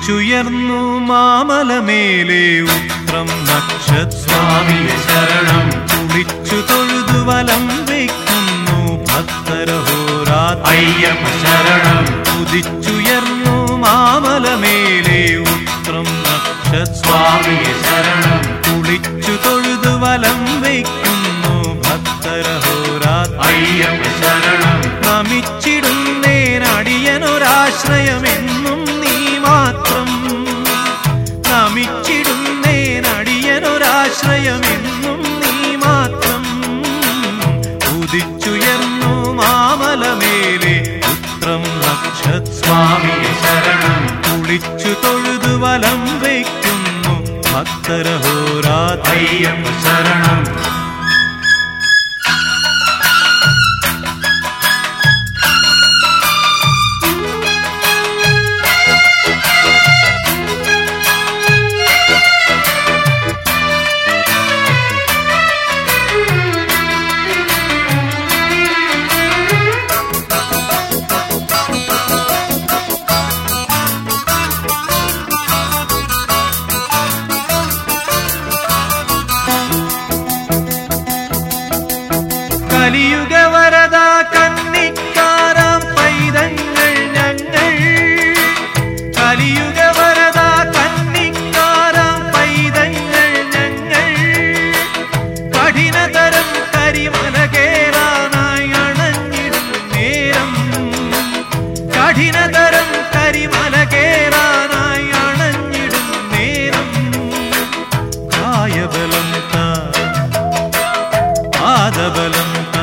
ഉദിച്ചുയർന്നു മാമലമേലെ ഉത്രം നക്ഷസ്വാമിയെ ശരണം കുളിച്ചു തൊഴുതു വലം വയ്ക്കുന്നു ഭക്തരഹോരാത്ര അയ്യപ്പ ശരണം ഉദിച്ചുയർന്നു മാമലമേലെ ഉത്രം നക്ഷസ്വാമി സ്വാമിയെ ശരണം കുളിച്ചു തൊഴുതു വലം വയ്ക്കുന്നു ഭക്തരഹോരാത്ര അയ്യപ്പ ശരണം നമിച്ചിടുന്നേനടിയനൊരാശ്രയമെന്നും നീ മാത്രം നമിച്ചിടുന്നേനടിയനൊരാശ്രയമെന്നും നീ മാത്രം ഉദിച്ചുയർന്നു മാമലമേലെ പുത്രം നക്ഷസ്വാമി സ്വാമിയെ ശരണം കുളിച്ചു തൊഴുതു വലം വയ്ക്കുന്നു ഭക്തരഹോരാത്ര അയ്യപ്പ ശരണം കലിയുഗ വരദ കന്നിക്കാരാം പൈതങ്ങൾ ഞങ്ങൾ കലിയുഗ വരദ കന്നിക്കാരാം പൈതങ്ങൾ ഞങ്ങൾ കഠിനതരം കരിമല കേറാനായി അണഞ്ഞിടും നേരം കഠിനതരം കരിമല കേറാനായി അണഞ്ഞിടും നേരം കായബലം താ പാദബലം താ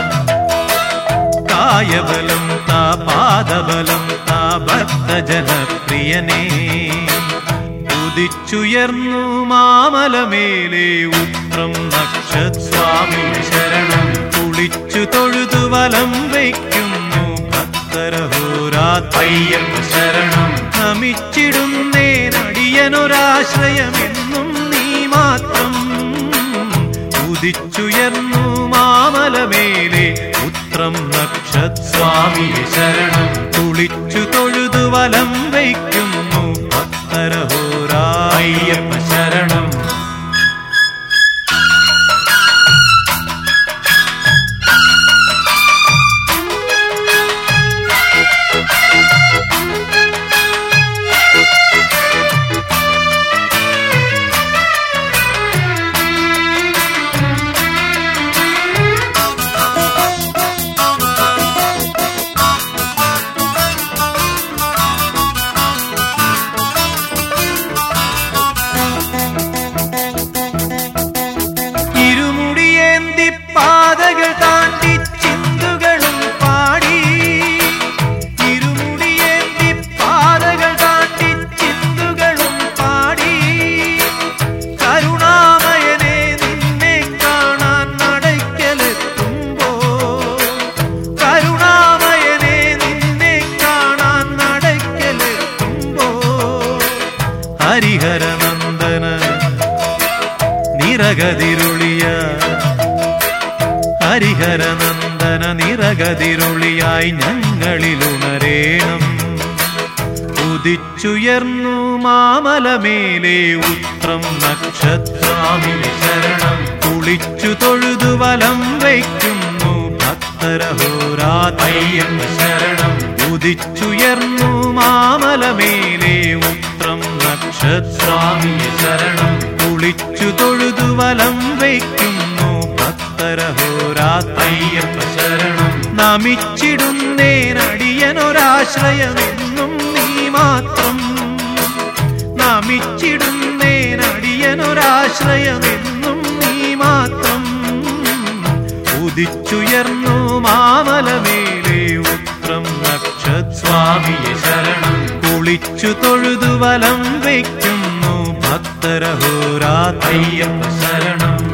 കായബലം താ പാദബലം താ ഭക്തജനപ്രിയനേ ഉദിച്ചുയർന്നു മാമലമേലെ ഉത്രം നക്ഷസ്വാമി ശരണം കുളിച്ചു തൊഴുതു വലം വയ്ക്കുന്നു ഭക്തരഹോരാത്ര അയ്യപ്പ ശരണം നമിച്ചിടുന്നേനടിയനൊരാശ്രയമെന്നും നീ മാത്രം ഉദിച്ചുയർന്നു മാമലമേലെ പുത്രം നക്ഷസ്വാമി സ്വാമിയെ ശരണം കുളിച്ചു തൊഴുതു വലം വയ്ക്കുന്നു ഭക്തരഹോരാ അയ്യപ്പ ശരണം ഇരുമുടിയേന്തി പാതകൾ താണ്ടി ചിന്തുകളും പാടി ഇരുമുടിയേന്തി പാതകൾ താണ്ടി ചിന്തുകളും പാടി കരുണാമയനെ നിന്നെ കാണാൻ നടയ്ക്കലെത്തുമ്പോ കരുണാമയനെ നിന്നെ കാണാൻ നടയ്ക്കലെത്തുമ്പോ ഹരിഹരനന്ദന നിറകതിരുളിയ ഹരിഹരനന്ദന നിറകതിരുളിയായി ഞങ്ങളിലുണരേണം ഉദിച്ചുയർന്നു മാമലമേലെ ഉത്രം നക്ഷസ്വാമിയെ ശരണം കുളിച്ചു തൊഴുതു വലം വയ്ക്കുന്നു ഭക്തരഹോരാത്ര അയ്യപ്പ ശരണം ഉദിച്ചുയർന്നു മാമലമേലെ ഉത്രം നക്ഷസ്വാമി സ്വാമിയെ ശരണം കുളിച്ചു തൊഴുതു വലം വയ്ക്കുന്നു ഭക്തരഹോരാത്ര അയ്യപ്പ ശരണം നമിച്ചിടുന്നേനടിയനൊരാശ്രയമെന്നും നീ മാത്രം നമിച്ചിടുന്നേനടിയനൊരാശ്രയമെന്നും നീ മാത്രം ഉദിച്ചുയർന്നു മാമലമേലെ ഉത്രം നക്ഷസ്വാമി സ്വാമിയെ ശരണം കുളിച്ചു തൊഴുതു വലം വയ്ക്കുന്നു ഭക്തരഹോരാത്ര അയ്യപ്പ ശരണം